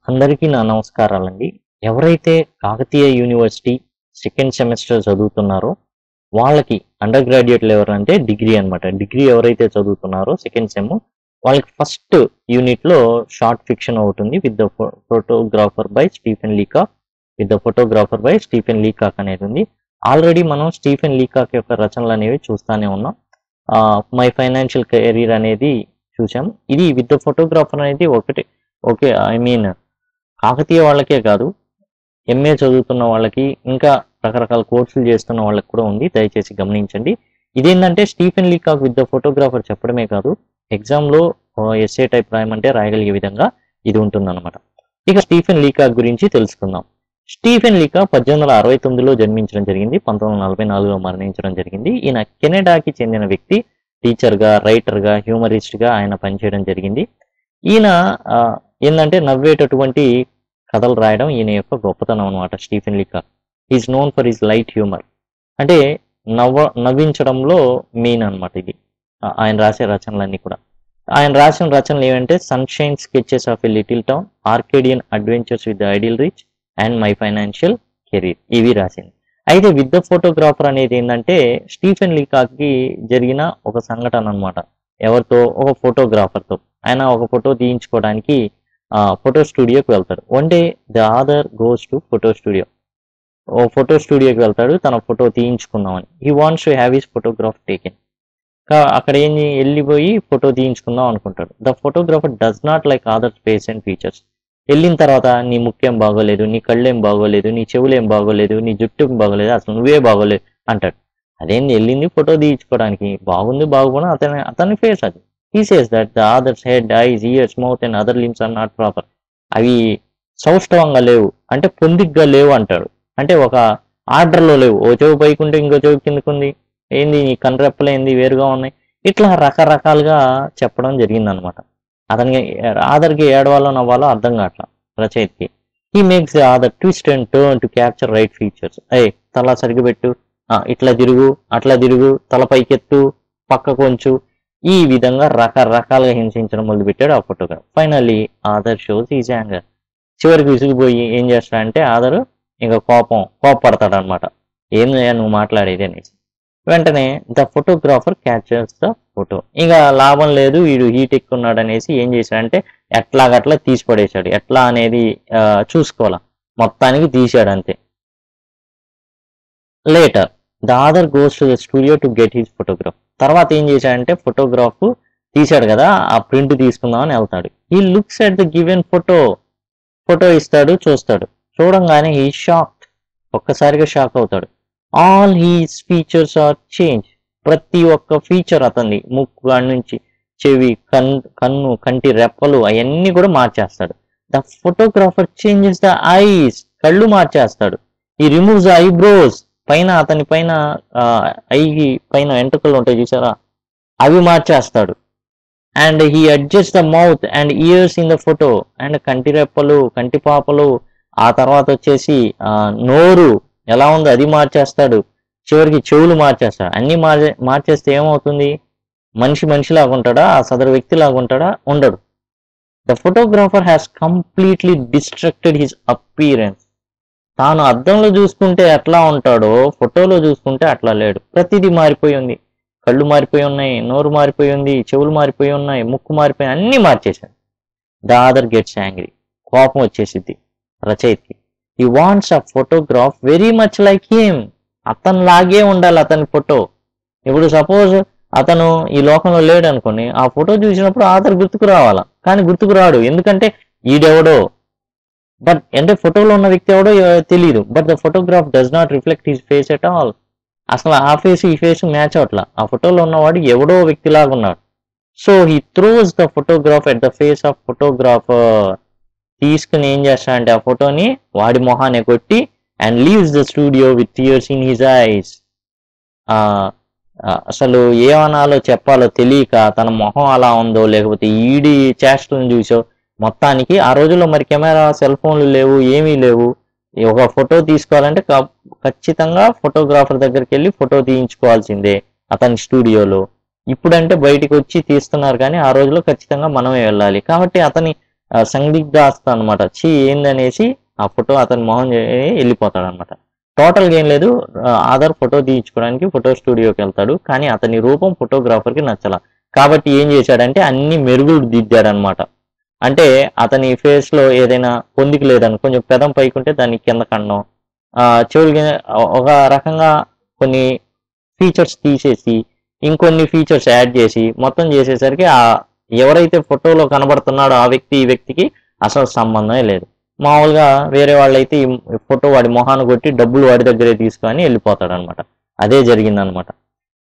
అందరికీ నా నమస్కారాలండి ఎవరైతే కాకతీయ యూనివర్సిటీ సెకండ్ సెమిస్టర్ చదువుతున్నారో వాళ్ళకి అండర్ గ్రాడ్యుయేట్ లెవెల్ అంటే డిగ్రీ అన్నమాట డిగ్రీ ఎవరైతే చదువుతున్నారో సెకండ్ సెమ్ వాళ్ళకి ఫస్ట్ యూనిట్ లో షార్ట్ ఫిక్షన్ అవుతుంది with the photographer by Stephen Leacock with the photographer by Stephen Leacock అనేది ఉంది ఆల్రెడీ మనం స్టీఫెన్ లీకాక్ యొక్క రచనలు అనేవి చూస్తానే ఉన్నాం మై ఫైనాన్షియల్ కెరీర్ అనేది చూసాం ఇది విత్ ద ఫోటోగ్రాఫర్ అనేది ఒకటి ఓకే ఐ మీన్ కాకతీయ వాళ్ళకే కాదు ఎంఏ చదువుతున్న వాళ్ళకి ఇంకా రకరకాల కోర్సులు చేస్తున్న వాళ్ళకి కూడా ఉంది దయచేసి గమనించండి ఇదేంటంటే Stephen Leacock with the photographer చెప్పడమే కాదు ఎగ్జామ్లో ఎస్ఏ టైప్ రాయమంటే రాయగలిగే విధంగా ఇది ఉంటుందన్నమాట ఇక స్టీఫెన్ లీకాక్ గురించి తెలుసుకుందాం స్టీఫెన్ లీకాక్ పద్దెనిమిది వందల అరవై తొమ్మిదిలో జన్మించడం జరిగింది పంతొమ్మిది వందల నలభై నాలుగులో మరణించడం జరిగింది ఈయన కెనడాకి చెందిన వ్యక్తి టీచర్గా రైటర్గా హ్యూమరిస్ట్గా ఆయన పనిచేయడం జరిగింది ఈయన ఆ, ఏంటంటే నవ్వేటటువంటి కథలు రాయడం ఈయన యొక్క గొప్పతనం అనమాట Stephen Leacock is known for his light humour అంటే నవ్వ నవ్వించడంలో మెయిన్ అన్నమాట ఇది ఆ, ఆయన రాసే రచనలన్నీ కూడా ఆయన రాసిన రచనలు ఏమంటే sunshine sketches of a little town Arcadian adventures with the ideal rich and my financial career ఇవి రాసింది అయితే విత్ ద ఫోటోగ్రాఫర్ అనేది ఏంటంటే స్టీఫెన్ లీకాక్కి జరిగిన ఒక సంఘటన అన్నమాట ఎవరితో ఒక ఫోటోగ్రాఫర్తో ఆయన ఒక ఫోటో తీయించుకోవడానికి ఫోటో స్టూడియోకి వెళ్తాడు one day the author goes to photo studio ఓ ఫోటో స్టూడియోకి వెళ్తాడు తన ఫోటో తీయించుకుందామని he wants to have his photograph taken అక్కడ ఏం వెళ్ళిపోయి ఫోటో తీయించుకుందాం అనుకుంటాడు the photographer does not like author face and features వెళ్ళిన తర్వాత నీ ముక్కేం బాగోలేదు నీ కళ్ళేం బాగోలేదు నీ చెవులేం బాగోలేదు నీ జుట్టు ఏం బాగోలేదు అసలు నువ్వే బాగోలేదు అంటాడు అదేంది వెళ్ళింది ఫోటో తీయించుకోవడానికి బాగుంది బాగుపోయినా అతని అతని ఫేస్ అది he says that the author's head eyes ears mouth and other limbs are not proper అవి సౌష్ఠవంగా లేవు అంటే పొందిగ్గా లేవు అంటాడు అంటే ఒక ఆర్డర్లో లేవు ఓ చెవు పైకుంటే ఇంకో చెవు కిందకుంది ఏంది నీ కన్రెప్పలు ఏంది వేరుగా ఉన్నాయి ఇట్లా రకరకాలుగా చెప్పడం జరిగిందనమాట అతనికి ఆదర్కి ఏడవాలో నవ్వాలో అర్థం కావట్లా రచయితకి he makes author twist and turn to capture right features అయ్యి తల సరిగ్గా పెట్టు ఆ, ఇట్లా తిరుగు అట్లా తిరుగు తల పైకెత్తు పక్క కొంచు ఈ విధంగా రకరకాలుగా హింసించడం మొదలుపెట్టాడు ఆ photograph finally author shows his anger చివరికి విసిగిపోయి ఏం చేస్తాడంటే ఆదరు ఇంకా కోపం కోపపడతాడు అనమాట ఏంది నువ్వు మాట్లాడేది అనేసి వెంటనే the photographer captures the photo ఇంకా లాభం లేదు వీడు హీట్ ఎక్కున్నాడు అనేసి ఏం చేశాడంటే ఎట్లాగట్లా తీసి పడేశాడు ఎట్లా అనేది ఆ, చూసుకోవాలా మొత్తానికి తీసాడు అంతే later the author goes to the studio to get his photograph తర్వాత ఏం చేశాడంటే ఫోటోగ్రాఫ్ తీశాడు కదా ఆ ప్రింట్ తీసుకుందామని వెళ్తాడు he looks at the given photo photo ఇస్తాడు చూస్తాడు చూడంగానే హీ షాక్డ్ ఒక్కసారిగా షాక్ అవుతాడు all his features are change ప్రతి ఒక్క ఫీచర్ అతన్ని ముక్కు కాడి నుంచి చెవి కన్ కన్ను కంటి రెప్పలు అవన్నీ కూడా మార్చేస్తాడు the photographer changes the eyes కళ్ళు మార్చేస్తాడు ఈ రిమూవ్స్ ద ఐబ్రోస్ పైన అతని పైన ఐ పైన వెంట్రుకలు ఉంటాయి చూసారా అవి మార్చేస్తాడు and he adjust the mouth and ears in the photo and కంటి రెప్పలు కంటి పాపలు ఆ తర్వాత వచ్చేసి ఆ, నోరు ఎలా ఉందో అది మార్చేస్తాడు చివరికి చెవులు మార్చేస్తాడు అన్ని మార్చే మార్చేస్తే ఏమవుతుంది మనిషి మనిషిలాగా ఉంటాడా ఆ సదరు వ్యక్తిలాగా ఉంటాడా ఉండడు the photographer has completely destructed his appearance తాను అద్దంలో చూసుకుంటే ఎట్లా ఉంటాడో ఫోటోలో చూసుకుంటే అట్లా లేడు ప్రతిదీ మారిపోయి ఉంది కళ్ళు మారిపోయి ఉన్నాయి నోరు మారిపోయి ఉంది చెవులు మారిపోయి ఉన్నాయి ముక్కు మారిపోయి అన్ని మార్చేశాడు ద అదర్ గెట్స్ యాంగ్రీ కోపం వచ్చేసిద్ది రచయితకి he wants a photograph very much like him అతను లాగే ఉండాలి అతని ఫోటో ఇప్పుడు సపోజ్ అతను ఈ లోకంలో లేడు అనుకోని ఆ ఫోటో చూసినప్పుడు ఆధార్ గుర్తుకు రావాలా కానీ గుర్తుకు రాడు ఎందుకంటే ఈడెవడో బట్ అంటే ఫోటోలో ఉన్న వ్యక్తి ఎవడో ఎ- తెలియదు but the photograph does not reflect his face at all అసలు ఆ ఫేస్ ఈ ఫేస్ మ్యాచ్ అవట్లా ఆ ఫోటోలో ఉన్నవాడు ఎవడో వ్యక్తిలాగా ఉన్నాడు so he throws the photograph at the face of photographer తీసుకుని ఏం చేస్తాడంటే ఆ ఫోటోని వాడి మొహాన్ని కొట్టి and leaves the studio with tears in his eyes అసలు ఏమనాలో చెప్పాలో తెలియక తన మొహం అలా ఉందో లేకపోతే ఈడి చేష్టలను చూసో మొత్తానికి ఆ రోజుల్లో మరి కెమెరా సెల్ ఫోన్లు లేవు ఏమీ లేవు ఈ ఒక ఫోటో తీసుకోవాలంటే క- ఖచ్చితంగా ఫోటోగ్రాఫర్ దగ్గరికి వెళ్ళి ఫోటో తీయించుకోవాల్సిందే అతని స్టూడియోలో ఇప్పుడంటే బయటికి వచ్చి తీస్తున్నారు కానీ ఆ రోజుల్లో ఖచ్చితంగా మనమే వెళ్ళాలి కాబట్టి అతని ఆ, సందిగ్ధాస్త అనమాట చీ ఏందనేసి ఆ ఫోటో అతని మొహం వెళ్ళిపోతాడు అనమాట టోటల్గా ఏం లేదు ఆ, ఆధార్ ఫోటో తీయించుకోవడానికి ఫోటో స్టూడియోకి వెళ్తాడు కానీ అతని రూపం ఫోటోగ్రాఫర్కి నచ్చల కాబట్టి ఏం చేశాడంటే అన్ని మెరుగులు దిద్దాడనమాట అంటే అతని ఫేస్ లో ఏదైనా పొందిక లేదని కొంచెం పెదం పైకుంటే దాన్ని కింద కండం ఆ చెవులు కింద- ఒక రకంగా కొన్ని ఫీచర్స్ తీసేసి ఇంకొన్ని ఫీచర్స్ యాడ్ చేసి మొత్తం చేసేసరికి ఆ ఎవరైతే ఫోటోలో కనబడుతున్నాడో ఆ వ్యక్తి ఈ వ్యక్తికి అసలు సంబంధమే లేదు మామూలుగా వేరే వాళ్ళైతే ఈ ఫోటో వాడి మొహాన్ని కొట్టి డబ్బులు వాడి దగ్గరే తీసుకొని వెళ్ళిపోతాడు అనమాట అదే జరిగిందనమాట